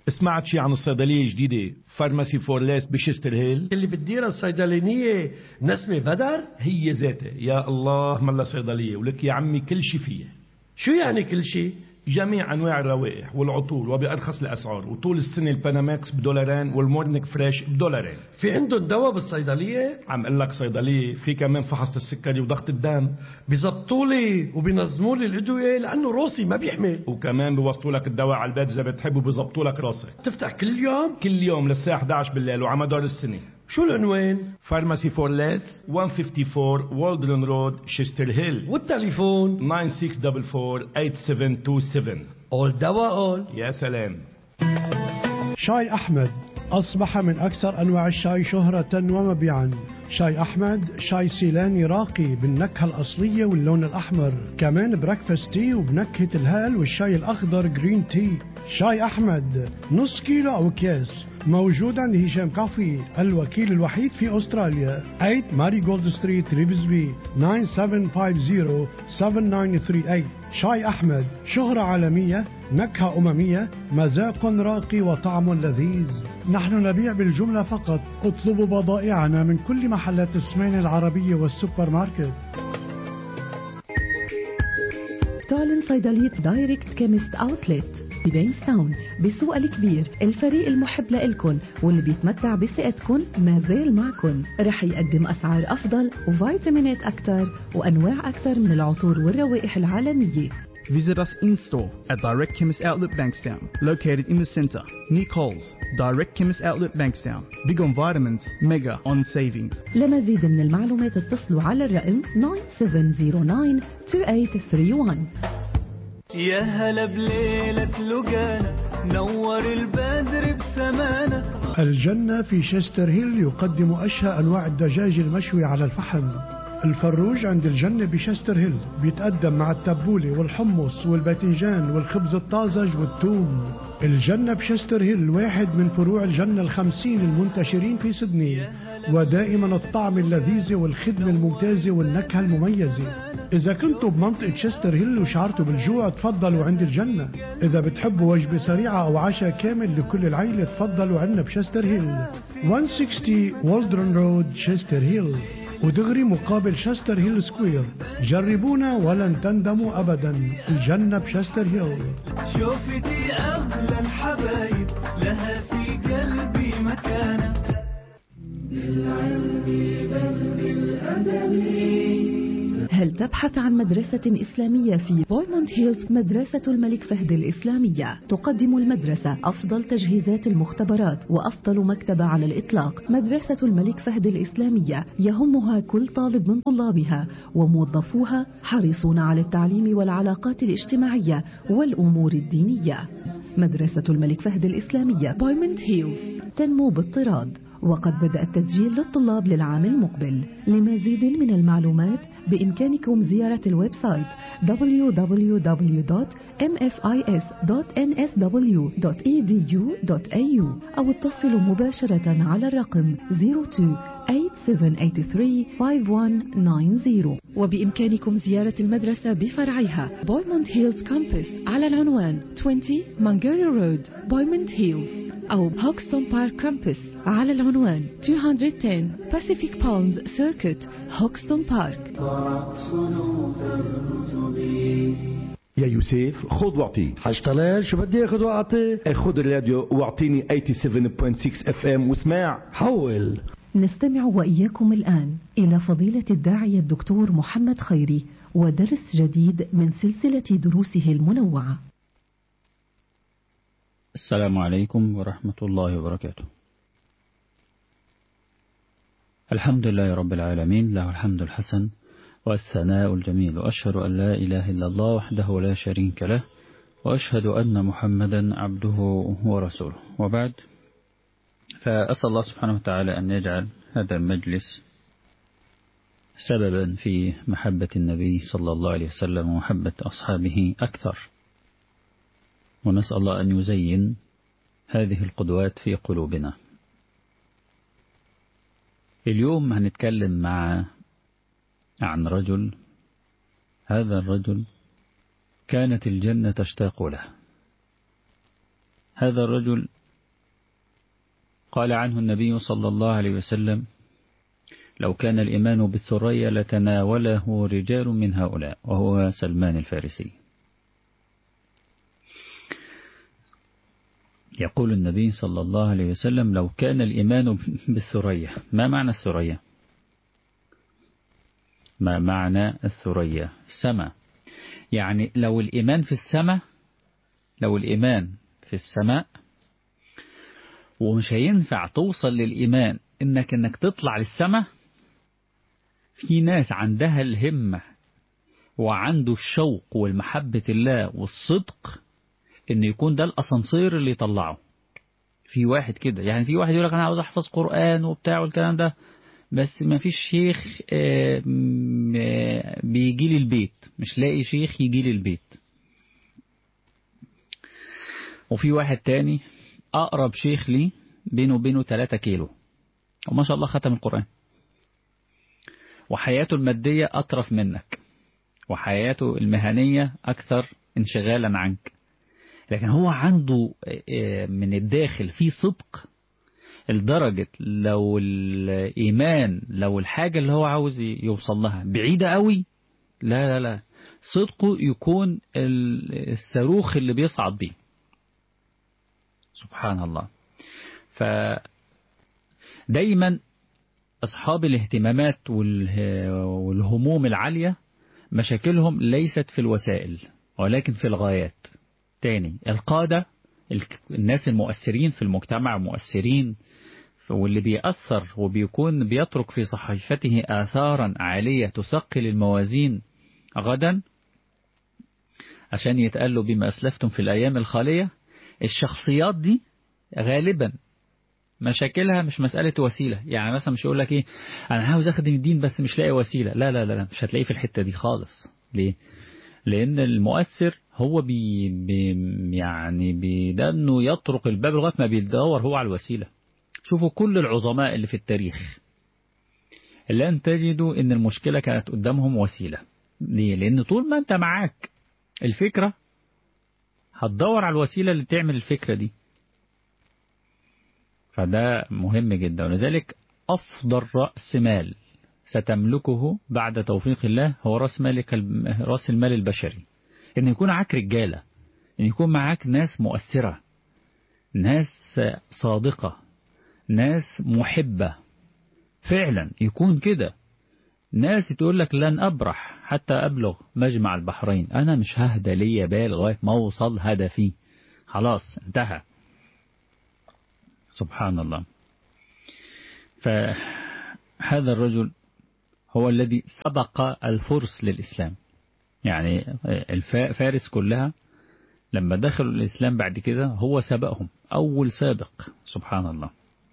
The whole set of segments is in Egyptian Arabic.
سمعت شي عن الصيدلية الجديدة فارماسي فورليس بشستر هيل اللي بتديرها الصيدلانية نسمة بدر هي ذاتها يا الله ملا صيدلية ولك يا عمي كل شي فيها شو يعني كل شيء جميع انواع الروائح والعطور وبارخص الاسعار وطول السنه الباناماكس بدولارين والمورنيك فريش بدولارين في عندهم دواء بالصيدلية عم اقول لك صيدليه في كمان فحص السكري وضغط الدم بيزبطوا لي وبينظموا لي الادوية لانه روسي ما بيحمل وكمان بيوصلوا لك الدواء على البيت اذا بتحب وبيظبطوا لك راسك تفتح كل يوم كل يوم للساعه 11 بالليل وعلى مدار السنه شو العنوان فارماسي فور ليس 154 والدرن رود شيستر هيل والتليفون 9644 اول دواء اول يا سلام شاي أحمد أصبح من أكثر أنواع الشاي شهرة ومبيعا شاي أحمد شاي سيلاني راقي بالنكهة الأصلية واللون الأحمر كمان بريكفاست تي وبنكهة الهال والشاي الأخضر جرين تي شاي أحمد نص كيلو أو أكياس موجود عند هشام كافي الوكيل الوحيد في أستراليا 8 ماري جولد ستريت ريبزبي 9750-7938 شاي أحمد شهرة عالمية نكهة أممية مذاق راقي وطعم لذيذ نحن نبيع بالجملة فقط اطلبوا بضائعنا من كل محلات السمين العربية والسوبر ماركت تعلن صيدلية دايركت كيمست اوتلت ببينستاون بسوق الكبير الفريق المحب لإلكن واللي بيتمتع بثقتكن ما زال معكن رح يقدم أسعار أفضل وفيتامينات أكثر وأنواع أكثر من العطور والروائح العالمية Visit us in store at Direct Chemist Outlet Bankstown, located in the centre, near Coles. Direct Chemist Outlet Bankstown. Big on vitamins, mega on savings. لمزيد من المعلومات اتصلوا على الرقم 97092831 يا هلا بليلة لقانا نور البدر بسمانا الجنة في شستر هيل يقدم أشهى أنواع الدجاج المشوي على الفحم الفروج عند الجنة بشستر هيل بيتقدم مع التبولة والحمص والباذنجان والخبز الطازج والثوم الجنة بشستر هيل واحد من فروع الجنة الخمسين المنتشرين في سدني ودائما الطعم اللذيذ والخدمة الممتازة والنكهة المميزة إذا كنتوا بمنطقة شستر هيل وشعرتوا بالجوع تفضلوا عند الجنة إذا بتحبوا وجبة سريعة أو عشاء كامل لكل العيلة تفضلوا عنا بشستر هيل 160 والدرن رود شستر هيل ودغري مقابل شستر هيل سكوير جربونا ولن تندموا أبدا الجنة بشستر هيل شوفتي أغلى الحبايب لها في قلبي مكانة هل تبحث عن مدرسة إسلامية في بويموند هيلز مدرسة الملك فهد الإسلامية تقدم المدرسة أفضل تجهيزات المختبرات وأفضل مكتبة على الإطلاق مدرسة الملك فهد الإسلامية يهمها كل طالب من طلابها وموظفوها حريصون على التعليم والعلاقات الاجتماعية والأمور الدينية مدرسة الملك فهد الإسلامية بويموند هيلز تنمو باضطراد وقد بدأ التسجيل للطلاب للعام المقبل لمزيد من المعلومات بإمكانكم زيارة الويب سايت www.mfis.nsw.edu.au أو اتصلوا مباشرة على الرقم 02-8783-5190 وبإمكانكم زيارة المدرسة بفرعها بويموند هيلز كامبس على العنوان 20 مانجيري رود بويموند هيلز أو هوكستون بارك كامبس على العنوان 210 Pacific Palms Circuit هوكستون بارك يا يوسف خذ واعطي حاج طلال شو بدي اخذ واعطي خذ الراديو واعطيني 87.6 اف ام واسمع حول نستمع وإياكم الآن إلى فضيلة الداعية الدكتور محمد خيري ودرس جديد من سلسلة دروسه المنوعة السلام عليكم ورحمة الله وبركاته الحمد لله رب العالمين له الحمد الحسن والثناء الجميل وأشهد أن لا إله إلا الله وحده لا شريك له وأشهد أن محمدا عبده ورسوله وبعد فأسأل الله سبحانه وتعالى أن يجعل هذا المجلس سببا في محبة النبي صلى الله عليه وسلم ومحبة أصحابه أكثر ونسأل الله أن يزين هذه القدوات في قلوبنا اليوم هنتكلم مع عن رجل هذا الرجل كانت الجنة تشتاق له هذا الرجل قال عنه النبي صلى الله عليه وسلم لو كان الإيمان بالثريا لتناوله رجال من هؤلاء وهو سلمان الفارسي يقول النبي صلى الله عليه وسلم لو كان الإيمان بالثريا ما معنى الثريا ما معنى الثريا السماء يعني لو الإيمان في السماء لو الإيمان في السماء ومش هينفع توصل للإيمان إنك إنك تطلع للسماء في ناس عندها الهمة وعنده الشوق والمحبة الله والصدق إن يكون ده الأسانسير اللي يطلعه في واحد كده يعني في واحد يقول لك أنا عاوز أحفظ قرآن وبتاع والكلام ده بس ما فيش شيخ بيجي لي البيت مش لاقي شيخ يجي لي البيت وفي واحد تاني أقرب شيخ لي بينه وبينه 3 كيلو وما شاء الله ختم القرآن وحياته المادية أطرف منك وحياته المهنية أكثر انشغالا عنك لكن هو عنده من الداخل في صدق لدرجة لو الإيمان لو الحاجة اللي هو عاوز يوصل لها بعيدة قوي لا لا لا صدقه يكون الصاروخ اللي بيصعد بيه سبحان الله ف دايما أصحاب الاهتمامات والهموم العالية مشاكلهم ليست في الوسائل ولكن في الغايات تاني القادة الناس المؤثرين في المجتمع مؤثرين واللي بيأثر وبيكون بيترك في صحيفته آثارا عالية تثقل الموازين غدا عشان يتقالوا بما أسلفتم في الأيام الخالية الشخصيات دي غالبا مشاكلها مش مسألة وسيلة يعني مثلا مش يقول لك ايه انا عاوز اخدم الدين بس مش لاقي وسيلة لا لا لا, لا مش هتلاقيه في الحتة دي خالص ليه لان المؤثر هو بي بي يعني بده انه يطرق الباب لغايه ما بيدور هو على الوسيله شوفوا كل العظماء اللي في التاريخ لن تجدوا ان المشكله كانت قدامهم وسيله ليه لان طول ما انت معاك الفكره هتدور على الوسيله اللي تعمل الفكره دي فده مهم جدا ولذلك افضل راس مال ستملكه بعد توفيق الله هو راس مالك راس المال البشري ان يكون معاك رجالة ان يكون معاك ناس مؤثرة ناس صادقة ناس محبة فعلا يكون كده ناس تقول لك لن أبرح حتى أبلغ مجمع البحرين أنا مش ههدى ليا بال لغاية ما أوصل هدفي خلاص انتهى سبحان الله فهذا الرجل هو الذي سبق الفرس للإسلام يعني فارس كلها لما دخلوا الإسلام بعد كده هو سبقهم أول سابق سبحان الله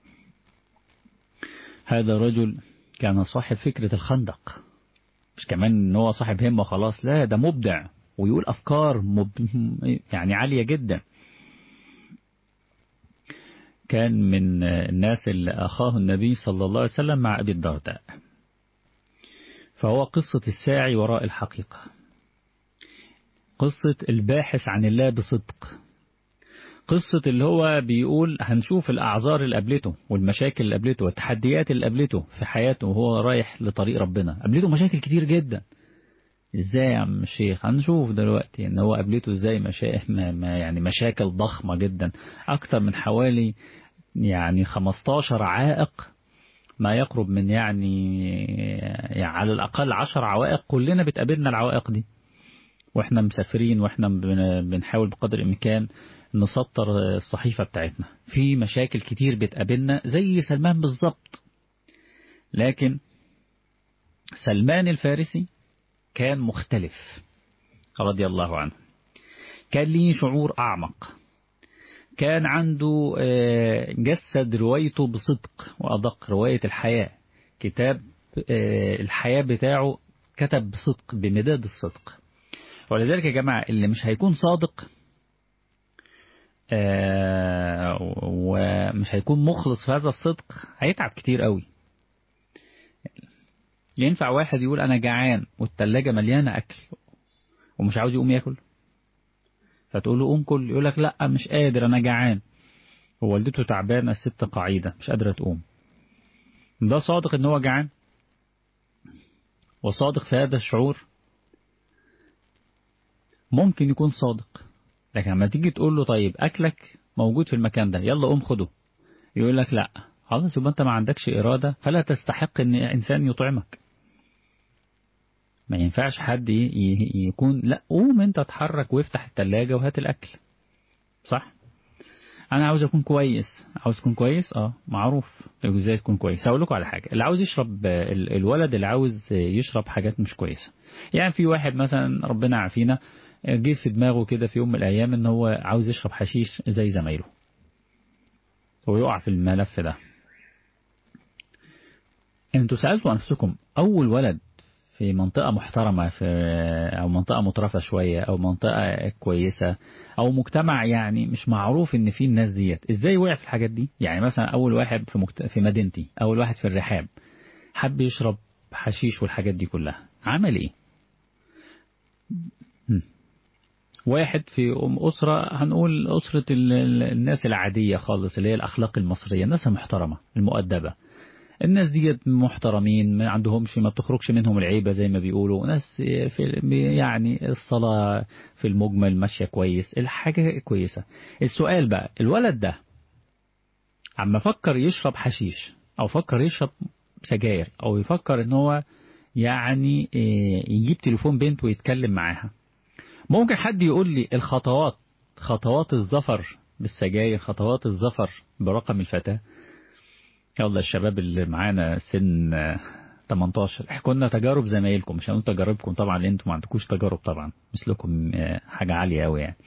هذا رجل كان صاحب فكرة الخندق مش كمان ان هو صاحب همة خلاص لا ده مبدع ويقول أفكار مب... يعني عالية جدا كان من الناس اللي أخاه النبي صلى الله عليه وسلم مع أبي الدرداء فهو قصة الساعي وراء الحقيقة قصة الباحث عن الله بصدق قصة اللي هو بيقول هنشوف الأعذار اللي قابلته والمشاكل اللي قابلته والتحديات اللي قابلته في حياته وهو رايح لطريق ربنا قابلته مشاكل كتير جدا ازاي يا عم الشيخ هنشوف دلوقتي ان هو قابلته ازاي مشا... ما يعني مشاكل ضخمة جدا اكتر من حوالي يعني 15 عائق ما يقرب من يعني, يعني على الأقل عشر عوائق كلنا بتقابلنا العوائق دي واحنا مسافرين واحنا بنحاول بقدر الإمكان نسطر الصحيفة بتاعتنا في مشاكل كتير بتقابلنا زي سلمان بالظبط لكن سلمان الفارسي كان مختلف رضي الله عنه كان ليه شعور أعمق كان عنده جسد روايته بصدق وأدق رواية الحياة كتاب الحياة بتاعه كتب بصدق بمداد الصدق ولذلك يا جماعة اللي مش هيكون صادق ومش هيكون مخلص في هذا الصدق هيتعب كتير قوي ينفع واحد يقول أنا جعان والتلاجة مليانة أكل ومش عاوز يقوم ياكل فتقول له قوم كل يقول لك لا مش قادر انا جعان ووالدته تعبانه الست قاعده مش قادره تقوم ده صادق ان هو جعان وصادق في هذا الشعور ممكن يكون صادق لكن لما تيجي تقول له طيب اكلك موجود في المكان ده يلا قوم خده يقول لك لا خلاص يبقى انت ما عندكش اراده فلا تستحق ان انسان يطعمك ما ينفعش حد يكون لا قوم انت اتحرك وافتح التلاجة وهات الاكل صح انا عاوز اكون كويس عاوز اكون كويس اه معروف ازاي تكون كويس هقول لكم على حاجه اللي عاوز يشرب الولد اللي عاوز يشرب حاجات مش كويسه يعني في واحد مثلا ربنا عافينا جه في دماغه كده في يوم من الايام ان هو عاوز يشرب حشيش زي زمايله ويقع في الملف ده انتوا سألتوا نفسكم اول ولد في منطقة محترمة في أو منطقة مترفة شوية أو منطقة كويسة أو مجتمع يعني مش معروف إن فيه الناس ديت إزاي وقع في الحاجات دي يعني مثلا أول واحد في, مكت... في مدينتي أول واحد في الرحاب حب يشرب حشيش والحاجات دي كلها عمل إيه واحد في أسرة هنقول أسرة الناس العادية خالص اللي هي الأخلاق المصرية الناس المحترمة المؤدبة الناس ديت محترمين ما عندهمش ما بتخرجش منهم العيبة زي ما بيقولوا ناس في يعني الصلاة في المجمل ماشية كويس الحاجة كويسة السؤال بقى الولد ده عم فكر يشرب حشيش أو فكر يشرب سجاير أو يفكر إن هو يعني يجيب تليفون بنت ويتكلم معاها ممكن حد يقول لي الخطوات خطوات الظفر بالسجاير خطوات الظفر برقم الفتاة يلا الشباب اللي معانا سن 18 احكوا لنا تجارب زمايلكم مش هنقول تجاربكم طبعا لان انتم ما عندكوش تجارب طبعا مثلكم حاجة عالية قوي يعني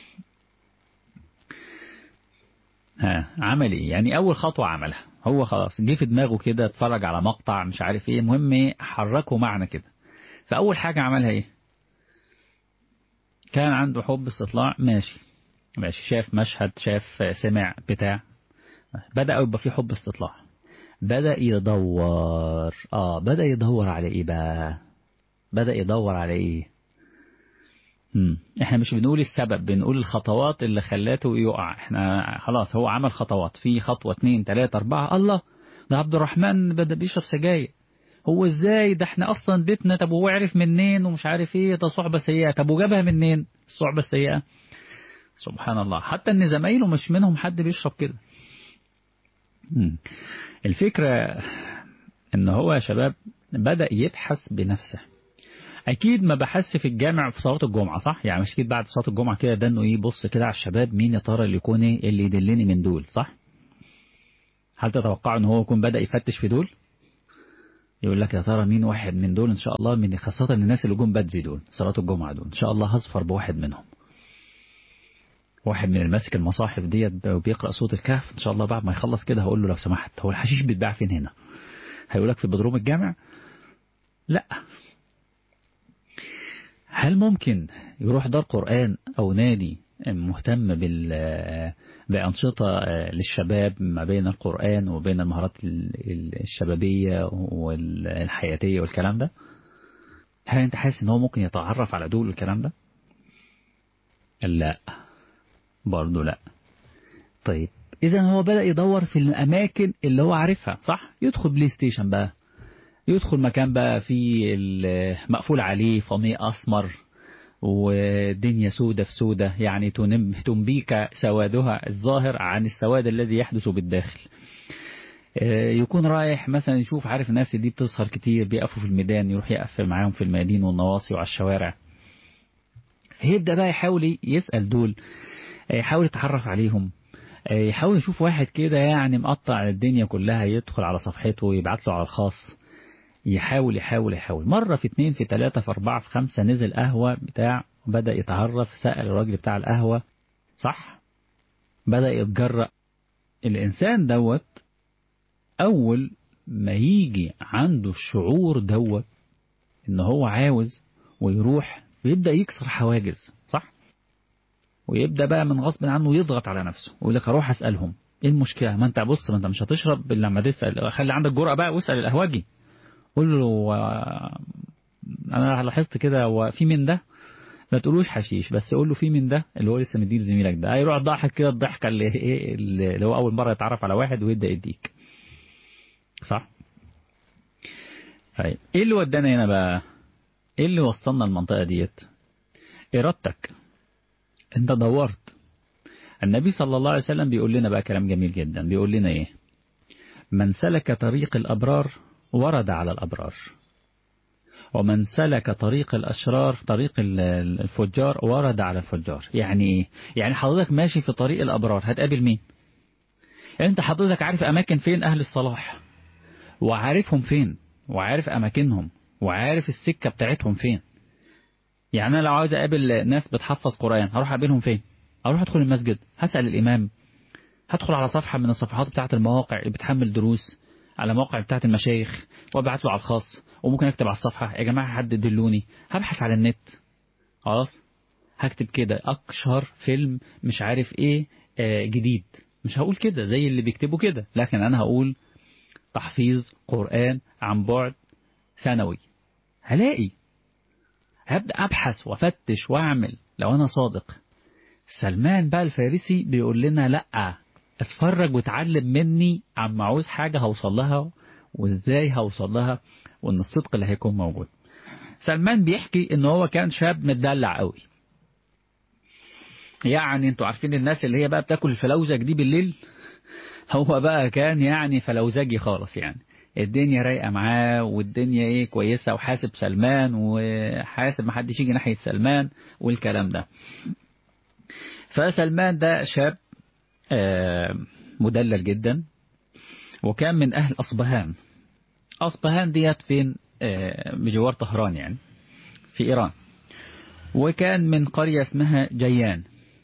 ها عمل ايه يعني اول خطوة عملها هو خلاص جه في دماغه كده اتفرج على مقطع مش عارف ايه المهم ايه حركه معنا كده فاول حاجة عملها ايه كان عنده حب استطلاع ماشي ماشي شاف مشهد شاف سمع بتاع بدأ يبقى في حب استطلاع بدأ يدور اه بدأ يدور على ايه بقى بدأ يدور على ايه مم. احنا مش بنقول السبب بنقول الخطوات اللي خلاته يقع احنا خلاص هو عمل خطوات في خطوة اتنين تلاتة اربعة الله ده عبد الرحمن بدأ بيشرب سجاير هو ازاي ده احنا اصلا بيتنا طب هو عرف منين ومش عارف ايه ده صحبة سيئة طب وجابها منين الصحبة السيئة سبحان الله حتى ان زمايله مش منهم حد بيشرب كده الفكرة ان هو يا شباب بدأ يبحث بنفسه اكيد ما بحثش في الجامع في صلاة الجمعة صح يعني مش اكيد بعد صلاة الجمعة كده ده انه ايه بص كده على الشباب مين يا ترى اللي يكون ايه اللي يدلني من دول صح هل تتوقعوا ان هو يكون بدأ يفتش في دول يقول لك يا ترى مين واحد من دول ان شاء الله من خاصة الناس اللي جم بدري دول صلاة الجمعة دول ان شاء الله هظفر بواحد منهم واحد من الماسك المصاحف ديت وبيقرأ صوت الكهف ان شاء الله بعد ما يخلص كده هقول له لو سمحت هو الحشيش بيتباع فين هنا هيقول لك في بدروم الجامع لا هل ممكن يروح دار قرآن او نادي مهتم بال بأنشطة للشباب ما بين القرآن وبين المهارات الشبابية والحياتية والكلام ده هل انت حاسس ان هو ممكن يتعرف على دول والكلام ده لا برضه لا طيب اذا هو بدأ يدور في الاماكن اللي هو عارفها صح يدخل بلاي ستيشن بقى يدخل مكان بقى فيه مقفول عليه فمي اسمر ودنيا سودة في سودة يعني تنبيك سوادها الظاهر عن السواد الذي يحدث بالداخل يكون رايح مثلا يشوف عارف الناس دي بتسهر كتير بيقفوا في الميدان يروح يقفل معاهم في الميادين والنواصي وعلى الشوارع فيبدأ بقى يحاول يسأل دول يحاول يتعرف عليهم يحاول يشوف واحد كده يعني مقطع الدنيا كلها يدخل على صفحته ويبعت له على الخاص يحاول يحاول يحاول مرة في اتنين في تلاتة في اربعة في خمسة نزل قهوة بتاع بدأ يتعرف سأل الراجل بتاع القهوة صح بدأ يتجرأ الإنسان دوت أول ما يجي عنده الشعور دوت إن هو عاوز ويروح ويبدأ يكسر حواجز صح ويبدأ بقى من غصب عنه يضغط على نفسه ويقول لك أروح أسألهم إيه المشكلة ما أنت بص ما أنت مش هتشرب إلا لما تسأل خلي عندك جرأة بقى واسأل القهوجي قول له انا لاحظت كده هو في من ده ما تقولوش حشيش بس قول له في من ده اللي هو لسه مديه لزميلك ده هيروح ضاحك كده الضحكه اللي ايه اللي هو اول مره يتعرف على واحد ويبدا يديك صح طيب ايه اللي ودانا هنا بقى ايه اللي وصلنا المنطقه ديت ارادتك انت دورت النبي صلى الله عليه وسلم بيقول لنا بقى كلام جميل جدا بيقول لنا ايه من سلك طريق الابرار ورد على الابرار ومن سلك طريق الأشرار طريق الفجار ورد على الفجار يعني إيه؟ يعني حضرتك ماشي في طريق الأبرار هتقابل مين أنت حضرتك عارف أماكن فين أهل الصلاح وعارفهم فين وعارف أماكنهم وعارف السكة بتاعتهم فين يعني أنا لو عاوز أقابل ناس بتحفظ قرآن هروح أقابلهم فين أروح أدخل المسجد هسأل الإمام هدخل على صفحة من الصفحات بتاعت المواقع اللي بتحمل دروس على موقع بتاعت المشايخ وابعت له على الخاص وممكن اكتب على الصفحة يا جماعة حد دلوني هبحث على النت خلاص هكتب كده أكشر فيلم مش عارف ايه آه جديد مش هقول كده زي اللي بيكتبوا كده لكن أنا هقول تحفيظ قرآن عن بعد ثانوي هلاقي هبدأ أبحث وأفتش وأعمل لو أنا صادق سلمان بقى الفارسي بيقول لنا لأ اتفرج وتعلم مني عم عاوز حاجة هوصل لها وازاي هوصل لها وان الصدق اللي هيكون موجود سلمان بيحكي ان هو كان شاب متدلع قوي يعني انتوا عارفين الناس اللي هي بقى بتاكل الفلوزج دي بالليل هو بقى كان يعني فلوزجي خالص يعني الدنيا رايقة معاه والدنيا ايه كويسة وحاسب سلمان وحاسب محدش يجي ناحية سلمان والكلام ده فسلمان ده شاب مدلل جدا وكان من أهل أصبهان أصبهان ديت فين بجوار طهران يعني في إيران وكان من قرية اسمها جيان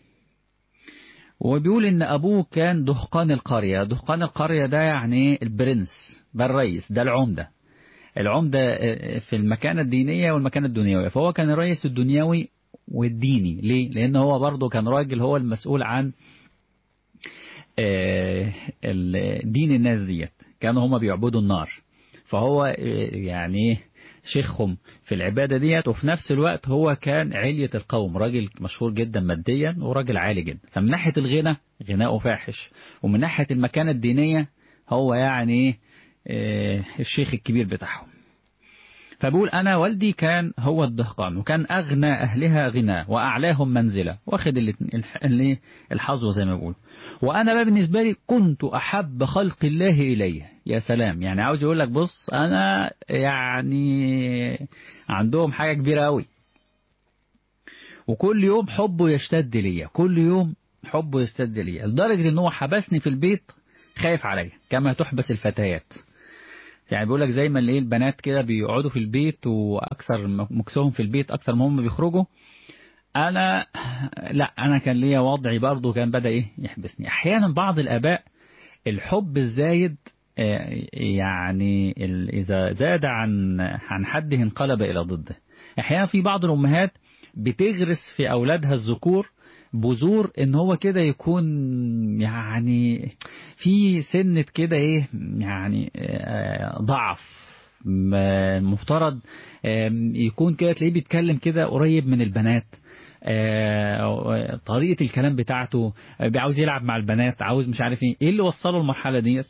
وبيقول ان ابوه كان دهقان القرية دهقان القرية ده يعني البرنس ده الرئيس ده العمدة العمدة في المكانة الدينية والمكانة الدنيوية فهو كان الرئيس الدنيوي والديني ليه لان هو برضه كان راجل هو المسؤول عن دين الناس ديت كانوا هما بيعبدوا النار فهو يعني شيخهم في العبادة ديت وفي نفس الوقت هو كان علية القوم راجل مشهور جدا ماديا وراجل عالي جدا فمن ناحية الغنى غناؤه فاحش ومن ناحية المكانة الدينية هو يعني الشيخ الكبير بتاعهم فبقول أنا والدي كان هو الدهقان وكان أغنى أهلها غنى وأعلاهم منزلة واخد الحظوة زي ما بقول وأنا بقى بالنسبة لي كنت أحب خلق الله إليه يا سلام يعني عاوز يقول لك بص أنا يعني عندهم حاجة كبيرة أوي وكل يوم حبه يشتد ليا كل يوم حبه يشتد ليا لدرجة ان هو حبسني في البيت خايف عليا كما تحبس الفتيات يعني بيقول لك زي ما الايه البنات كده بيقعدوا في البيت واكثر مكسهم في البيت اكثر ما هم بيخرجوا انا لا انا كان ليا وضعي برضه كان بدا ايه يحبسني احيانا بعض الاباء الحب الزايد يعني اذا زاد عن عن حده انقلب الى ضده احيانا في بعض الامهات بتغرس في اولادها الذكور بذور ان هو كده يكون يعني في سنة كده ايه يعني ضعف مفترض يكون كده تلاقيه بيتكلم كده قريب من البنات طريقة الكلام بتاعته عاوز يلعب مع البنات عاوز مش عارف ايه ايه اللي وصله المرحلة ديت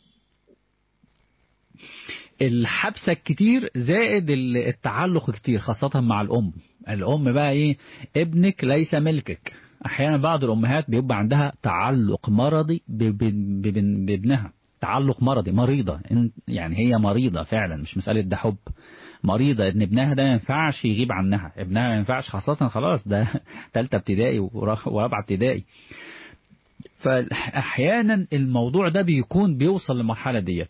الحبسة كتير زائد التعلق كتير خاصة مع الأم الأم بقى إيه ابنك ليس ملكك أحيانا بعض الأمهات بيبقى عندها تعلق مرضي بابنها تعلق مرضي مريضة يعني هي مريضة فعلا مش مسألة ده حب مريضة ان ابنها ده ما ينفعش يغيب عنها ابنها ما ينفعش خاصة خلاص ده تالتة ابتدائي ورابعة ابتدائي فأحيانا الموضوع ده بيكون بيوصل للمرحلة ديت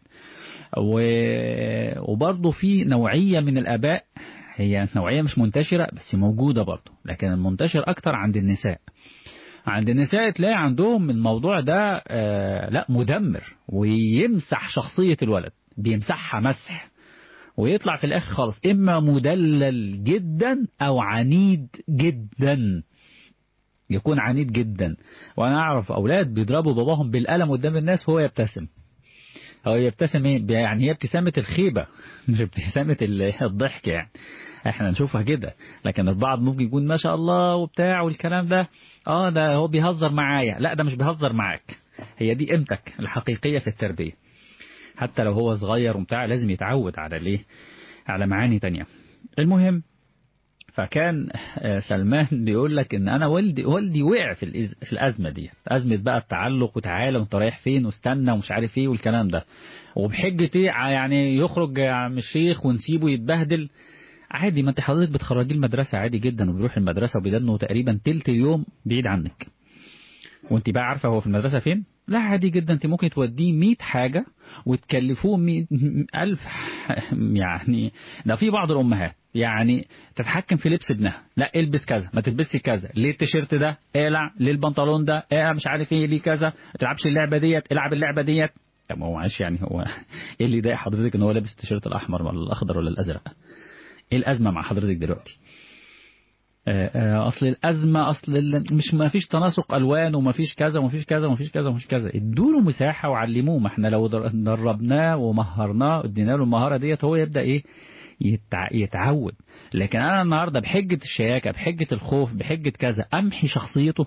وبرضه في نوعية من الآباء هي نوعية مش منتشرة بس موجودة برضه لكن المنتشر أكتر عند النساء عند النساء تلاقي عندهم الموضوع ده آه لا مدمر ويمسح شخصية الولد بيمسحها مسح ويطلع في الآخر خالص إما مدلل جدا أو عنيد جدا يكون عنيد جدا وأنا أعرف أولاد بيضربوا باباهم بالقلم قدام الناس وهو يبتسم هو يبتسم ايه ب- يعني هي ابتسامة الخيبة مش ابتسامة ال- الضحك يعني احنا نشوفها كده لكن البعض ممكن يكون ما شاء الله وبتاع والكلام ده اه ده هو بيهزر معايا لا ده مش بيهزر معاك هي دي قيمتك الحقيقية في التربية حتى لو هو صغير وبتاع لازم يتعود على ليه على معاني تانية المهم فكان آه، سلمان بيقول لك ان انا والدي والدي وقع في الإز... في الازمه دي ازمه بقى التعلق وتعالى وانت رايح فين واستنى ومش عارف ايه والكلام ده وبحجه ايه ع- يعني يخرج يا عم الشيخ ونسيبه يتبهدل عادي ما انت حضرتك بتخرجيه المدرسه عادي جدا وبيروح المدرسه وبيدنه تقريبا تلت اليوم بعيد عنك وانت بقى عارفه هو في المدرسه فين لا عادي جدا انت ممكن توديه 100 حاجه وتكلفوه 100 ألف يعني ده في بعض الأمهات يعني تتحكم في لبس ابنها لا البس كذا ما تلبسي كذا ليه التيشيرت ده اقلع ليه البنطلون ده اقلع مش عارف ايه ليه كذا ما تلعبش اللعبه ديت العب اللعبه ديت طب ما هو معلش يعني هو ايه اللي يضايق حضرتك ان هو لابس التيشيرت الاحمر ولا الاخضر ولا الازرق ايه الازمه مع حضرتك دلوقتي آه، آه، اصل الازمه اصل ال- مش ما فيش تناسق الوان وما فيش كذا وما فيش كذا وما فيش كذا وما فيش كذا ادوا له مساحه وعلموه ما احنا لو در- دربناه ومهرناه ادينا له المهاره ديت هو يبدا ايه يتع... يتعود لكن انا النهارده بحجه الشياكه بحجه الخوف بحجه كذا امحي شخصيته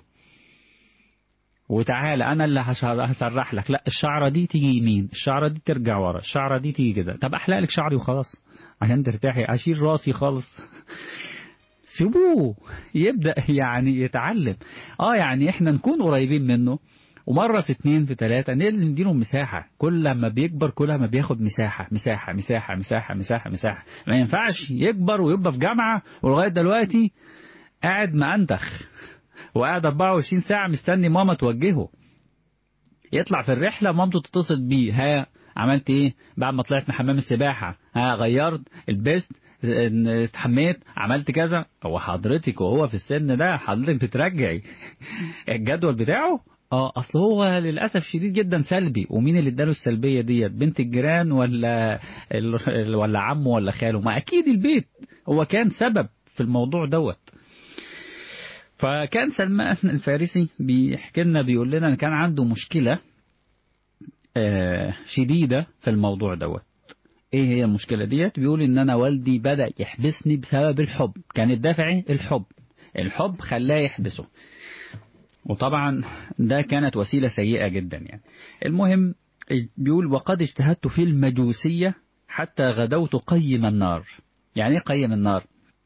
وتعالى انا اللي هشر- هسرح لك لا الشعره دي تيجي يمين الشعره دي ترجع ورا الشعره دي تيجي كده طب احلق لك شعري وخلاص عشان ترتاحي اشيل راسي خالص سيبوه يبدأ يعني يتعلم اه يعني احنا نكون قريبين منه ومرة في اتنين في تلاتة لازم نديله مساحة كل ما بيكبر كل ما بياخد مساحة مساحة مساحة مساحة مساحة مساحة ما ينفعش يكبر ويبقى في جامعة ولغاية دلوقتي قاعد مأنتخ وقاعد 24 ساعة مستني ماما توجهه يطلع في الرحلة مامته تتصل بيه ها عملت ايه بعد ما طلعت من حمام السباحة ها غيرت لبست استحميت عملت كذا هو حضرتك وهو في السن ده حضرتك بترجعي الجدول بتاعه اه اصل هو للاسف شديد جدا سلبي ومين اللي اداله السلبيه ديت بنت الجيران ولا ال- ولا عمه ولا خاله ما اكيد البيت هو كان سبب في الموضوع دوت فكان سلمان الفارسي بيحكي لنا بيقول لنا ان كان عنده مشكله آه، شديده في الموضوع دوت ايه هي المشكله ديت بيقول ان انا والدي بدا يحبسني بسبب الحب كان الدافع الحب الحب خلاه يحبسه وطبعا ده كانت وسيله سيئه جدا يعني المهم بيقول وقد اجتهدت في المجوسيه حتى غدوت قيم النار يعني ايه قيم النار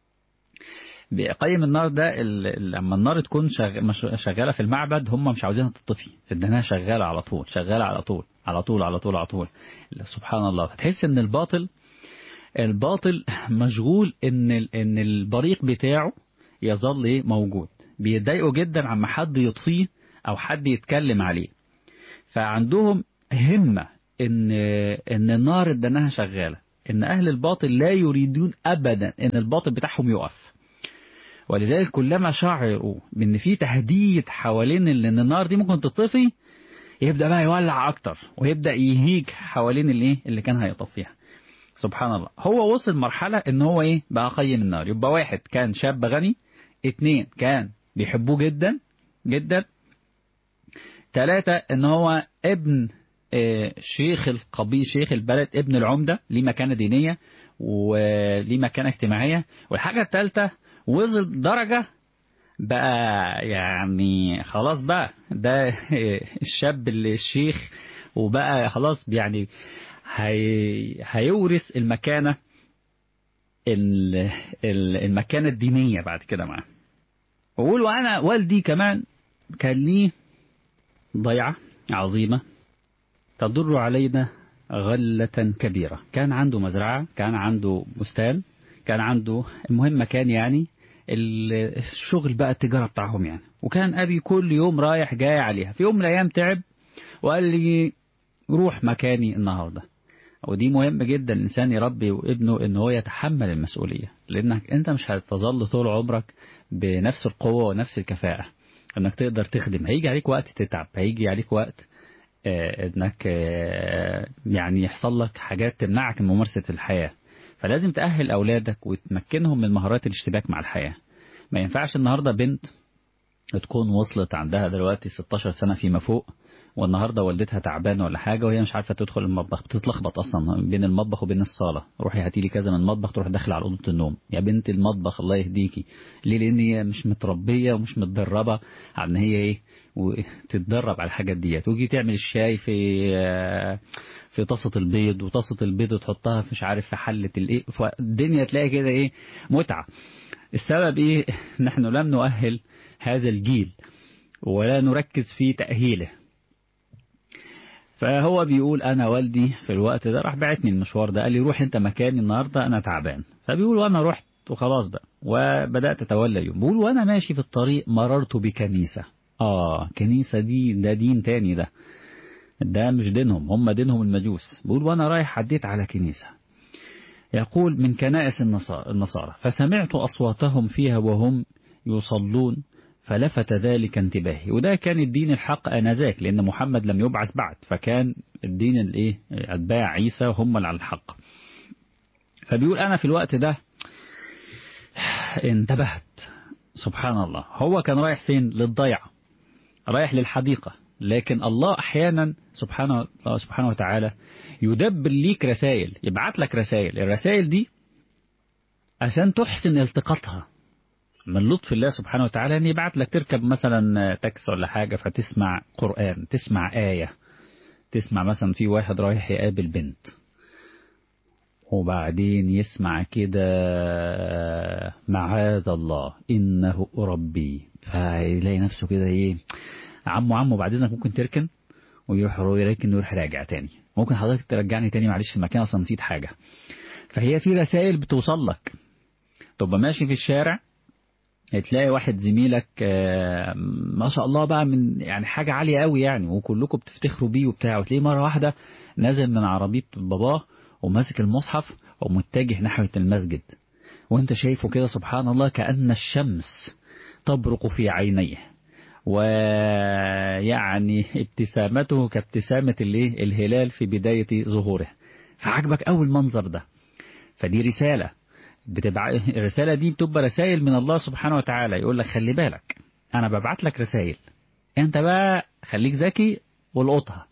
قيم النار ده ال- ال- لما النار تكون شغ- مش- شغاله في المعبد هم مش عاوزينها تطفي فدناها شغاله على طول شغاله على طول على طول على طول على طول سبحان الله فتحس ان الباطل الباطل مشغول ان ال- ان البريق بتاعه يظل ايه موجود بيتضايقوا جدا عما حد يطفيه او حد يتكلم عليه فعندهم همه ان ان النار اداناها شغاله ان اهل الباطل لا يريدون ابدا ان الباطل بتاعهم يقف ولذلك كلما شعروا بان في تهديد حوالين ان النار دي ممكن تطفي يبدا بقى يولع اكتر ويبدا يهيج حوالين الايه اللي كان هيطفيها سبحان الله هو وصل مرحلة ان هو ايه بقى قيم النار يبقى واحد كان شاب غني اتنين كان بيحبوه جدا جدا تلاتة ان هو ابن آه، شيخ القبيل شيخ البلد ابن العمدة ليه مكانة دينية وليه مكانة اجتماعية والحاجة التالتة وصل درجة بقى يعني خلاص بقى ده الشاب اللي الشيخ وبقى خلاص يعني هي هيورث المكانة ال- ال- المكانة الدينية بعد كده معاه وقول وأنا والدي كمان كان ليه ضيعة عظيمة تضر علينا غلة كبيرة كان عنده مزرعة كان عنده بستان كان عنده المهم مكان يعني ال- الشغل بقى التجارة بتاعهم يعني وكان أبي كل يوم رايح جاي عليها في يوم من الأيام تعب وقال لي روح مكاني النهارده ودي مهم جدا الانسان يربي ابنه ان هو يتحمل المسؤوليه لانك انت مش هتظل طول عمرك بنفس القوه ونفس الكفاءه انك تقدر تخدم هيجي عليك وقت تتعب هيجي عليك وقت آه، انك آه، يعني يحصل لك حاجات تمنعك من ممارسه الحياه فلازم تاهل اولادك وتمكنهم من مهارات الاشتباك مع الحياه ما ينفعش النهارده بنت تكون وصلت عندها دلوقتي 16 سنه فيما فوق والنهارده والدتها تعبانه ولا حاجه وهي مش عارفه تدخل المطبخ بتتلخبط اصلا بين المطبخ وبين الصاله روحي هاتي لي كذا من المطبخ تروح داخله على اوضه النوم يا بنت المطبخ الله يهديكي ليه لان هي مش متربيه ومش متدربه على ان هي ايه وتتدرب على الحاجات ديت وتيجي تعمل الشاي في في طاسه البيض وطاسه البيض تحطها مش عارف في حله الايه فالدنيا تلاقي كده ايه متعه السبب ايه نحن لم نؤهل هذا الجيل ولا نركز في تأهيله فهو بيقول أنا والدي في الوقت ده راح بعتني المشوار ده قال لي روح أنت مكاني النهاردة أنا تعبان فبيقول وأنا رحت وخلاص بقى وبدأت أتولى يوم بيقول وأنا ماشي في الطريق مررت بكنيسة آه كنيسة دي ده دين تاني ده ده مش دينهم هم دينهم المجوس بيقول وأنا رايح عديت على كنيسة يقول من كنائس النصارى فسمعت أصواتهم فيها وهم يصلون فلفت ذلك انتباهي وده كان الدين الحق آنذاك لأن محمد لم يبعث بعد فكان الدين الايه أتباع عيسى هم اللي على الحق فبيقول أنا في الوقت ده انتبهت سبحان الله هو كان رايح فين للضيعة رايح للحديقة لكن الله أحيانا سبحانه, الله سبحانه وتعالى يدبر ليك رسائل يبعت لك رسائل الرسائل دي عشان تحسن التقاطها من لطف الله سبحانه وتعالى ان يبعت لك تركب مثلا تاكسي ولا حاجة فتسمع قرآن تسمع آية تسمع مثلا في واحد رايح يقابل بنت وبعدين يسمع كده معاذ الله إنه ربي فيلاقي نفسه كده ايه عمو عمو بعد اذنك ممكن تركن ويروح يركن ويروح راجع تاني ممكن حضرتك ترجعني تاني معلش في المكان اصلا نسيت حاجة فهي في رسائل بتوصل لك تبقى ماشي في الشارع تلاقي واحد زميلك ما شاء الله بقى من يعني حاجة عالية قوي يعني وكلكم بتفتخروا بيه وبتاع وتلاقيه مرة واحدة نازل من عربية باباه وماسك المصحف ومتجه نحو المسجد وانت شايفه كده سبحان الله كأن الشمس تبرق في عينيه ويعني ابتسامته كابتسامة الايه الهلال في بداية ظهوره فعجبك أول منظر ده فدي رسالة بتبع... الرسالة دي بتبقى رسائل من الله سبحانه وتعالى يقول لك خلي بالك أنا ببعت لك رسائل أنت بقى خليك ذكي والقطها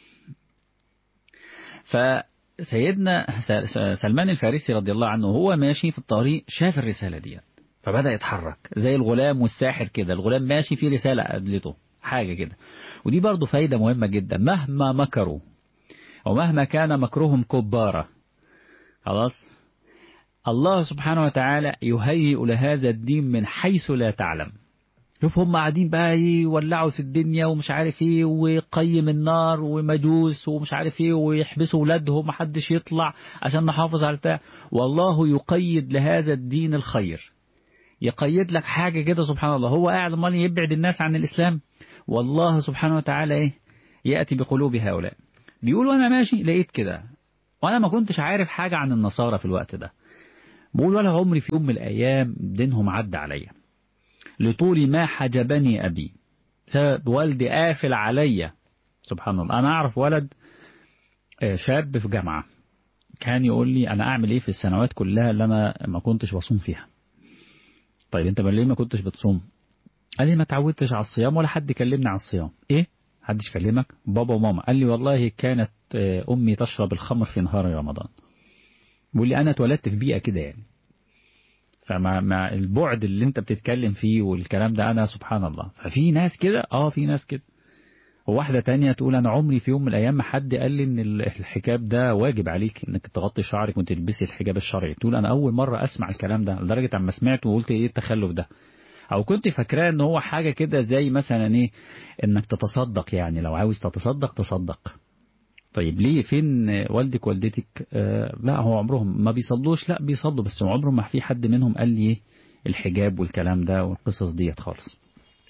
فسيدنا سلمان الفارسي رضي الله عنه هو ماشي في الطريق شاف الرسالة دي فبدأ يتحرك زي الغلام والساحر كده الغلام ماشي في رسالة قابلته حاجة كده ودي برضو فايدة مهمة جدا مهما مكروا ومهما كان مكرهم كبارة خلاص الله سبحانه وتعالى يهيئ لهذا الدين من حيث لا تعلم شوف هم قاعدين بقى يولعوا في الدنيا ومش عارف ايه ويقيم النار ومجوس ومش عارف ايه ويحبسوا ولادهم محدش يطلع عشان نحافظ على بتاع والله يقيد لهذا الدين الخير يقيد لك حاجة كده سبحان الله هو قاعد امال يبعد الناس عن الإسلام والله سبحانه وتعالى ايه يأتي بقلوب هؤلاء بيقول وانا ماشي لقيت كده وانا ما كنتش عارف حاجة عن النصارى في الوقت ده بقول ولا عمري في يوم من الأيام دينهم عدى عليا لطول ما حجبني أبي سبب والدي قافل عليا سبحان الله أنا أعرف ولد شاب في جامعة كان يقول لي أنا أعمل إيه في السنوات كلها اللي أنا ما كنتش بصوم فيها طيب أنت ليه ما كنتش بتصوم قال لي ما تعودتش على الصيام ولا حد كلمني على الصيام إيه حدش كلمك بابا وماما قال لي والله كانت أمي تشرب الخمر في نهار رمضان بيقول لي أنا اتولدت في بيئة كده يعني فمع مع البعد اللي انت بتتكلم فيه والكلام ده أنا سبحان الله ففي ناس كده اه في ناس كده وواحدة تانية تقول أنا عمري في يوم من الأيام ما حد قال لي إن الحجاب ده واجب عليك إنك تغطي شعرك وأنت تلبسي الحجاب الشرعي تقول أنا أول مرة أسمع الكلام ده لدرجة أما سمعته وقلت إيه التخلف ده أو كنت فاكراه إن هو حاجة كده زي مثلا إيه إنك تتصدق يعني لو عاوز تتصدق تصدق طيب ليه فين والدك والدتك آه لا هو عمرهم ما بيصلوش لا بيصلوا بس عمرهم ما في حد منهم قال لي الحجاب والكلام ده والقصص ديت خالص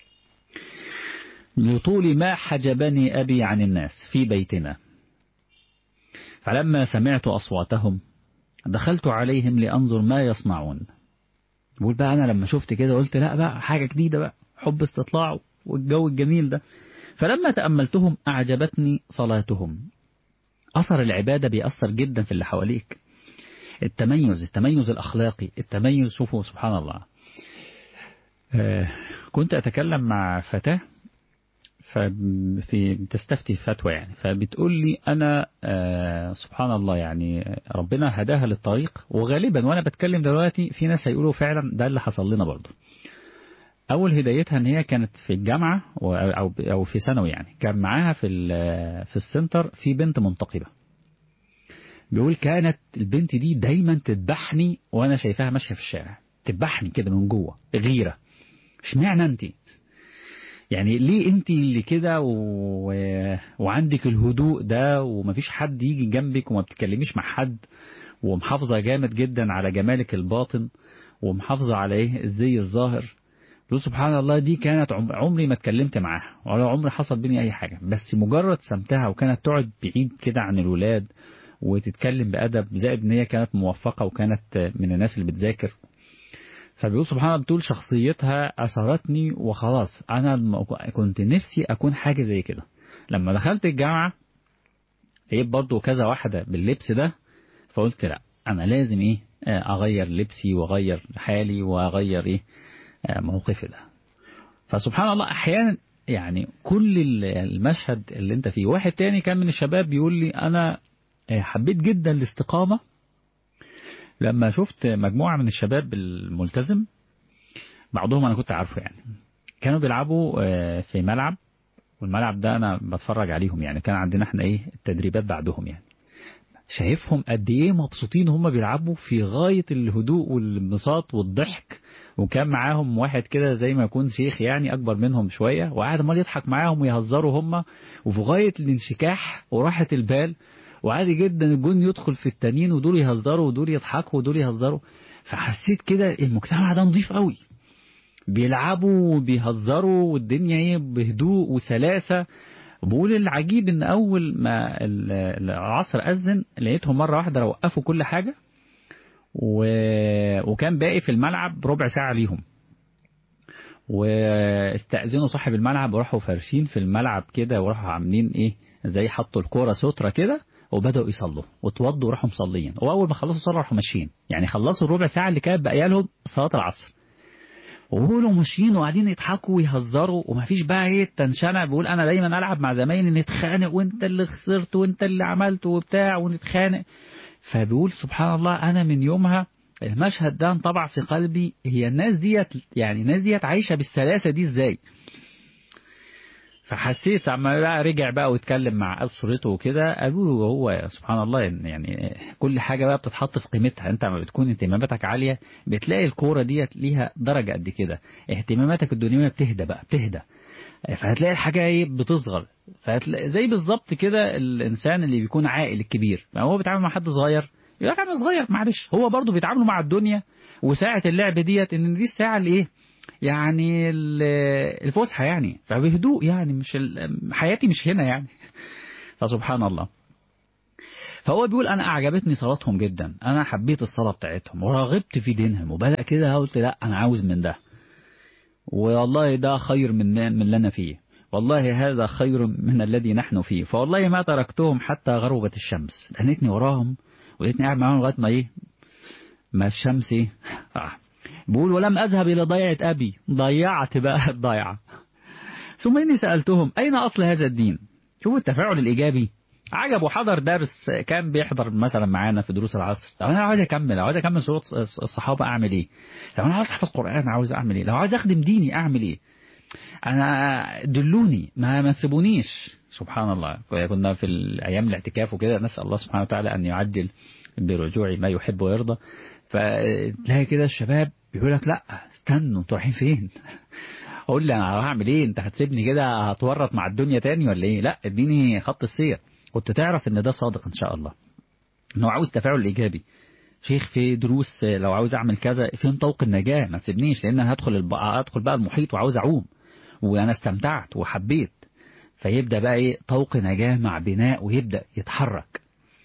لطول ما حجبني أبي عن الناس في بيتنا فلما سمعت أصواتهم دخلت عليهم لأنظر ما يصنعون بقول بقى أنا لما شفت كده قلت لا بقى حاجة جديدة بقى حب استطلاع والجو الجميل ده فلما تأملتهم أعجبتني صلاتهم أثر العبادة بيأثر جدا في اللي حواليك التميز التميز الأخلاقي التميز شوفوا سبحان الله آه كنت أتكلم مع فتاة ففي بتستفتي فتوى يعني فبتقول لي أنا آه سبحان الله يعني ربنا هداها للطريق وغالبا وأنا بتكلم دلوقتي في ناس هيقولوا فعلا ده اللي حصل لنا برضه أول هدايتها إن هي كانت في الجامعة و- أو أو في ثانوي يعني كان معاها في ال- في السنتر في بنت منتقبة بيقول كانت البنت دي دايما تذبحني وانا شايفاها ماشيه في الشارع تذبحني كده من جوه غيره اشمعنى انت يعني ليه انت اللي كده و... وعندك الهدوء ده ومفيش حد يجي جنبك وما بتتكلميش مع حد ومحافظه جامد جدا على جمالك الباطن ومحافظه على ايه الزي الظاهر يقول سبحان الله دي كانت عم- عمري ما اتكلمت معاها ولا عمري حصل بيني اي حاجه بس مجرد سمتها وكانت تقعد بعيد كده عن الولاد وتتكلم بأدب زائد ان هي كانت موفقة وكانت من الناس اللي بتذاكر فبيقول سبحان الله بتقول شخصيتها أثرتني وخلاص أنا الم- كنت نفسي أكون حاجة زي كده لما دخلت الجامعة لقيت برضو كذا واحدة باللبس ده فقلت لا أنا لازم إيه آه، أغير لبسي وأغير حالي وأغير إيه آه، موقفي ده فسبحان الله أحيانا يعني كل ال- المشهد اللي انت فيه واحد تاني كان من الشباب بيقول لي أنا آه، حبيت جدا الاستقامة لما شفت مجموعة من الشباب الملتزم بعضهم أنا كنت عارفه يعني كانوا بيلعبوا آه، في ملعب والملعب ده أنا بتفرج عليهم يعني كان عندنا احنا إيه التدريبات بعدهم يعني شايفهم قد إيه مبسوطين هم بيلعبوا في غاية الهدوء والانبساط والضحك وكان معاهم واحد كده زي ما يكون شيخ يعني أكبر منهم شوية وقاعد عمال يضحك معاهم ويهزروا هم وفي غاية الانشكاح وراحة البال وعادي جدا الجون يدخل في التانيين ودول يهزروا ودول يضحكوا ودول يهزروا فحسيت كده المجتمع ده نظيف قوي بيلعبوا وبيهزروا والدنيا ايه بهدوء وسلاسة بقول العجيب ان اول ما ال- العصر اذن لقيتهم مرة واحدة وقفوا كل حاجة و... وكان باقي في الملعب ربع ساعة ليهم واستأذنوا صاحب الملعب وراحوا فارشين في الملعب كده وراحوا عاملين ايه زي حطوا الكورة سترة كده وبدأوا يصلوا وتوضوا وراحوا مصليين وأول ما خلصوا صلاة راحوا ماشيين يعني خلصوا الربع ساعة اللي كانت باقية لهم صلاة العصر وبيقولوا ماشيين وقاعدين يضحكوا ويهزروا ومفيش بقى ايه التنشنة بيقول انا دايما العب مع زمايلي نتخانق وانت اللي خسرت وانت اللي عملت وبتاع ونتخانق فبيقول سبحان الله انا من يومها المشهد ده انطبع في قلبي هي الناس ديت يعني الناس ديت عايشة بالسلاسة دي ازاي فحسيت اما بقى رجع بقى واتكلم مع أسرته وكده قالوا له هو سبحان الله إن يعني كل حاجة بقى بتتحط في قيمتها انت لما بتكون اهتماماتك عالية بتلاقي الكورة ديت ليها درجة قد كده اهتماماتك الدنيوية بتهدى بقى بتهدى فهتلاقي الحاجة ايه بتصغر فهتلاقي زي بالظبط كده الإنسان اللي بيكون عاقل الكبير ما هو بيتعامل مع حد صغير يقول لك انا صغير معلش هو برضه بيتعاملوا مع الدنيا وساعة اللعب ديت ان دي الساعة اللي ايه يعني ال- الفسحة يعني فبهدوء يعني مش ال- حياتي مش هنا يعني فسبحان الله فهو بيقول انا اعجبتني صلاتهم جدا انا حبيت الصلاة بتاعتهم ورغبت في دينهم وبدأ كده قلت لا انا عاوز من ده والله ده خير من من اللي انا فيه والله هذا خير من الذي نحن فيه فوالله ما تركتهم حتى غربت الشمس لقيتني وراهم ولقيتني قاعد معاهم لغايه ما ايه ما الشمس ايه آه. بيقول ولم أذهب إلى ضيعة أبي ضيعت بقى الضيعة ثم إني سألتهم أين أصل هذا الدين شوفوا التفاعل الإيجابي عجب وحضر درس كان بيحضر مثلا معانا في دروس العصر لو أنا عاوز أكمل لو عاوز أكمل سورة الصحابة أعمل إيه لو أنا عاوز أحفظ قرآن عاوز أعمل إيه لو عاوز أخدم ديني أعمل إيه أنا دلوني ما ما تسيبونيش سبحان الله كنا في الأيام الاعتكاف وكده نسأل الله سبحانه وتعالى أن يعجل برجوع ما يحب ويرضى فتلاقي كده الشباب بيقول لك لا استنوا انتوا رايحين فين اقول لي انا هعمل ايه انت هتسيبني كده هتورط مع الدنيا تاني ولا ايه لا اديني خط السير كنت تعرف ان ده صادق ان شاء الله انه عاوز تفاعل ايجابي شيخ في دروس لو عاوز اعمل كذا فين طوق النجاه ما تسيبنيش لان انا هدخل الب... هدخل بقى المحيط وعاوز اعوم وانا استمتعت وحبيت فيبدا بقى ايه طوق نجاه مع بناء ويبدا يتحرك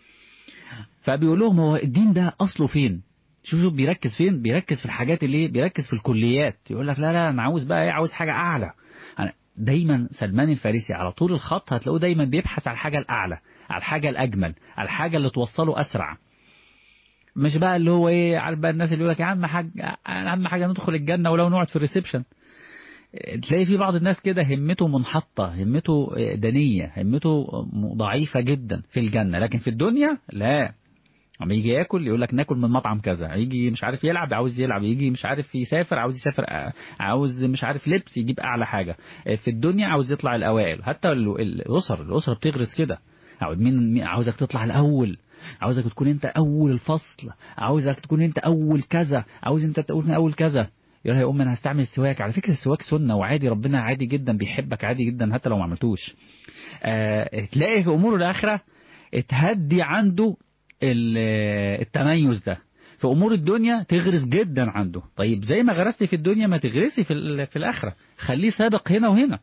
فبيقول لهم هو الدين ده اصله فين شوف شوف بيركز فين بيركز في الحاجات اللي بيركز في الكليات يقول لك لا لا انا عاوز بقى ايه عاوز حاجه اعلى أنا دايما سلمان الفارسي على طول الخط هتلاقوه دايما بيبحث على الحاجه الاعلى على الحاجه الاجمل على الحاجه اللي توصله اسرع مش بقى اللي هو ايه عارف بقى الناس اللي يقول لك يا عم حاج اهم حاجه ندخل الجنه ولو نقعد في الريسبشن تلاقي في بعض الناس كده همته منحطة همته دنية همته ضعيفة جدا في الجنة لكن في الدنيا لا عم يجي ياكل يقول لك ناكل من مطعم كذا يجي مش عارف يلعب عاوز يلعب يجي مش عارف يسافر عاوز يسافر عاوز مش عارف لبس يجيب اعلى حاجة في الدنيا عاوز يطلع الاوائل حتى الاسر الاسره بتغرس كده عاوز مين عاوزك تطلع الاول عاوزك تكون انت اول الفصل عاوزك تكون انت اول كذا عاوز انت تكون اول كذا يقول يا ام انا هستعمل السواك على فكره السواك سنه وعادي ربنا عادي جدا بيحبك عادي جدا حتى لو ما عملتوش آه تلاقي في امور الاخره تهدي عنده التميز ده في امور الدنيا تغرس جدا عنده طيب زي ما غرست في الدنيا ما تغرسي في في الاخره خليه سابق هنا وهنا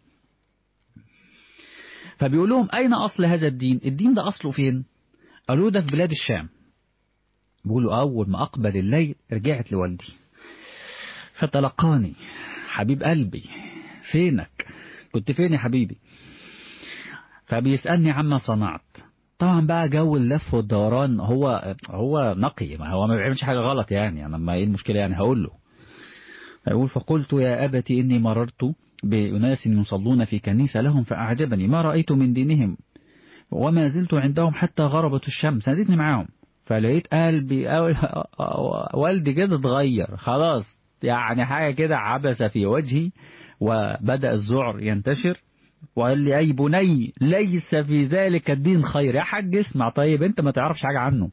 فبيقول لهم اين اصل هذا الدين الدين ده اصله فين قالوا ده في بلاد الشام بيقولوا اول ما اقبل الليل رجعت لوالدي فتلقاني حبيب قلبي فينك كنت فين يا حبيبي فبيسألني عما صنعت طبعا بقى جو اللف والدوران هو هو نقي ما هو ما بيعملش حاجة غلط يعني أنا ما إيه المشكلة يعني هقول له يقول فقلت يا أبتي إني مررت بأناس يصلون في كنيسة لهم فأعجبني ما رأيت من دينهم وما زلت عندهم حتى غربت الشمس ناديتني معاهم فلقيت قلبي والدي كده اتغير خلاص يعني حاجة كده عبس في وجهي وبدأ الذعر ينتشر وقال لي أي بني ليس في ذلك الدين خير يا حاج اسمع طيب انت ما تعرفش حاجة عنه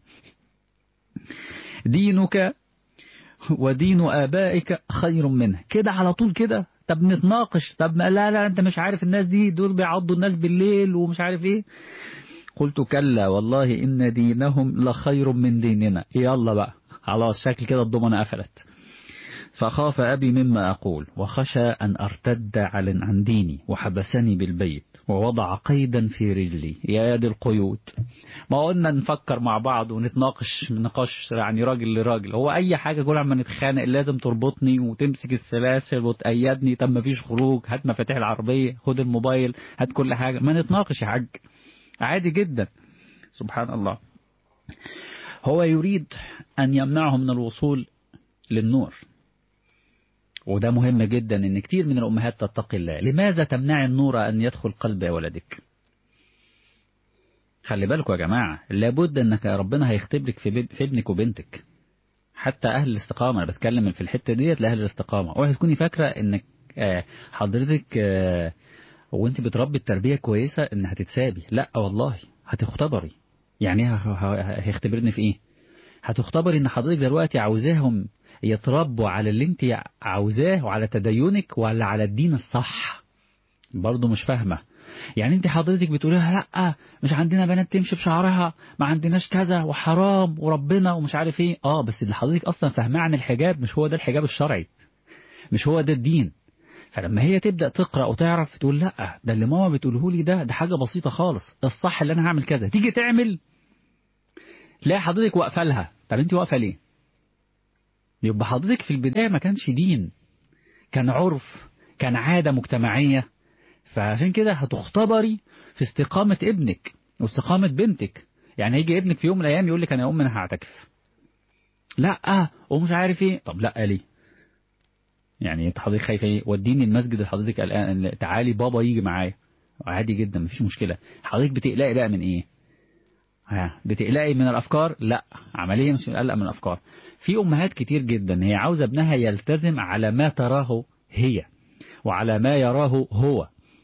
دينك ودين آبائك خير منه كده على طول كده طب نتناقش طب لا لا انت مش عارف الناس دي دول بيعضوا الناس بالليل ومش عارف ايه قلت كلا والله إن دينهم لخير من ديننا يلا بقى خلاص شكل كده الضمنة قفلت فخاف أبي مما أقول وخشى أن أرتد عن ديني وحبسني بالبيت ووضع قيدا في رجلي يا دي القيود ما قلنا نفكر مع بعض ونتناقش نقاش يعني راجل لراجل هو أي حاجة كل عما نتخانق لازم تربطني وتمسك السلاسل وتأيدني طب ما فيش خروج هات مفاتيح العربية خد الموبايل هات كل حاجة ما نتناقش يا حاج عادي جدا سبحان الله هو يريد أن يمنعه من الوصول للنور وده مهم جدا ان كتير من الامهات تتقي الله لماذا تمنع النور ان يدخل قلب ولدك خلي بالكم يا جماعة لابد انك ربنا هيختبرك في, في ابنك وبنتك حتى اهل الاستقامة انا بتكلم في الحتة ديت لاهل الاستقامة اوعي تكوني فاكرة انك حضرتك وانت بتربي التربية كويسة ان هتتسابي لا والله هتختبري يعني هيختبرني في ايه هتختبري ان حضرتك دلوقتي عاوزاهم يتربوا على اللي انت عاوزاه وعلى تدينك ولا على الدين الصح برضه مش فاهمة يعني انت حضرتك بتقوليها لا مش عندنا بنات تمشي بشعرها ما عندناش كذا وحرام وربنا ومش عارف ايه اه بس اللي حضرتك اصلا فاهماه عن الحجاب مش هو ده الحجاب الشرعي مش هو ده الدين فلما هي تبدأ تقرأ وتعرف تقول لا ده اللي ماما بتقوله لي ده ده حاجة بسيطة خالص الصح اللي انا هعمل كذا تيجي تعمل تلاقي حضرتك واقفه لها طب انت واقفه ليه يبقى حضرتك في البداية ما كانش دين كان عرف كان عادة مجتمعية فعشان كده هتختبري في استقامة ابنك واستقامة بنتك يعني هيجي ابنك في يوم من الأيام يقول لك أنا يا أم أنا هعتكف لا ومش عارف ايه طب لا ليه يعني انت حضرتك خايفه ايه وديني المسجد اللي حضرتك قلقان تعالي بابا يجي معايا عادي جدا مفيش مشكلة حضرتك بتقلقي بقى من ايه ها بتقلقي من الافكار لا عمليا مش قلق من الافكار في امهات كتير جدا هي عاوزه ابنها يلتزم على ما تراه هي وعلى ما يراه هو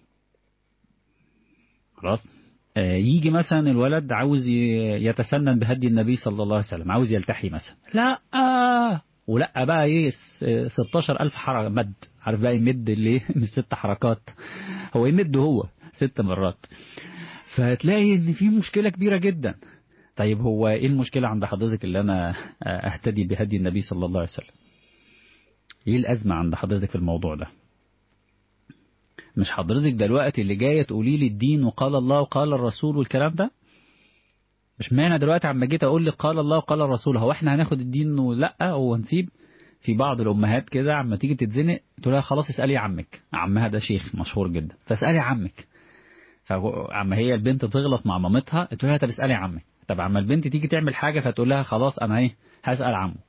خلاص آه يجي مثلا الولد عاوز يتسنن بهدي النبي صلى الله عليه وسلم عاوز يلتحي مثلا لا آه ولا بقى ايه 16 ألف حركة مد عارف بقى يمد اللي مش ست حركات هو يمد هو ست مرات فتلاقي ان في مشكلة كبيرة جدا طيب هو ايه المشكلة عند حضرتك اللي انا اهتدي بهدي النبي صلى الله عليه وسلم ايه الازمة عند حضرتك في الموضوع ده مش حضرتك دلوقتي اللي جاية تقولي لي الدين وقال الله وقال الرسول والكلام ده مش معنى دلوقتي عما جيت اقول لك قال الله وقال الرسول هو احنا هناخد الدين ولا ونسيب في بعض الامهات كده عما تيجي تتزنق تقول لها خلاص اسالي عمك عمها ده شيخ مشهور جدا فاسالي عمك فعما هي البنت تغلط مع مامتها تقول لها طب اسالي عمك طب عما البنت تيجي تعمل حاجه فتقول لها خلاص انا ايه هسال عمه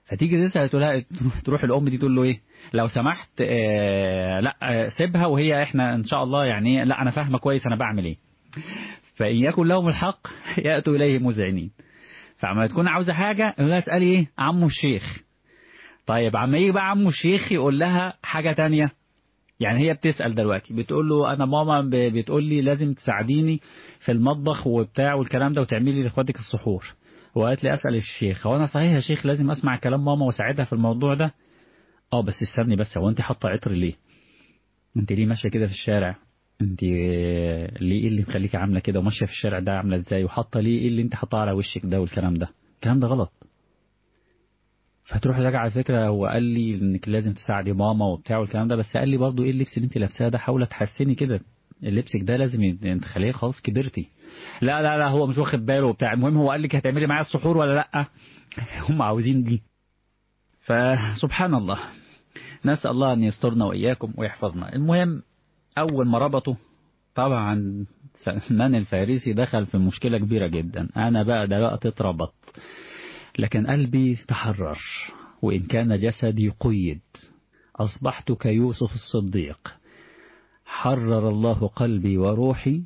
فتيجي تسأل تقول تروح الأم دي تقول له إيه لو سمحت آه لا آه سيبها وهي إحنا إن شاء الله يعني لا أنا فاهمة كويس أنا بعمل إيه فإن يكن لهم الحق يأتوا إليه مذعنين فعما تكون عاوزة حاجة يقول لها اسألي إيه عمو الشيخ طيب عما يجي بقى عمو الشيخ يقول لها حاجة تانية يعني هي بتسأل دلوقتي بتقول له أنا ماما بتقول لي لازم تساعديني في المطبخ وبتاع والكلام ده وتعملي لإخواتك السحور وقالت لي أسأل الشيخ هو أنا صحيح يا شيخ لازم أسمع كلام ماما وأساعدها في الموضوع ده اه بس استني بس هو أنت حاطة عطر ليه أنت ليه ماشية كده في الشارع أنت ليه إيه اللي مخليكي عاملة كده وماشية في الشارع ده عاملة إزاي وحاطة ليه إيه اللي أنت حاطاه على وشك ده والكلام ده الكلام ده غلط فتروح راجع على فكرة هو قال لي انك لازم تساعدي ماما وبتاع والكلام ده بس قال لي برضو ايه اللبس اللي انت لابساه ده حاولي تحسني كده لبسك ده لازم تخليه خلاص كبرتي لا لا لا هو مش واخد باله وبتاع المهم هو قال لك هتعملي معايا السحور ولا لا هم عاوزين دي فسبحان الله نسأل الله أن يسترنا وإياكم ويحفظنا المهم أول ما ربطوا طبعا سلمان الفارسي دخل في مشكلة كبيرة جدا أنا بقى ده بقى تتربط لكن قلبي تحرر وإن كان جسدي قيد أصبحت كيوسف الصديق حرر الله قلبي وروحي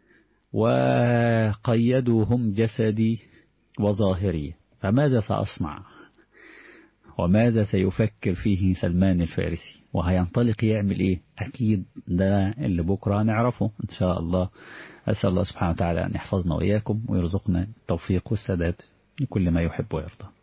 وقيدوا هم جسدي وظاهري فماذا سأصنع وماذا سيفكر فيه سلمان الفارسي وهينطلق يعمل ايه اكيد ده اللي بكرة نعرفه ان شاء الله اسأل الله سبحانه وتعالى ان يحفظنا واياكم ويرزقنا التوفيق والسداد لكل ما يحب ويرضى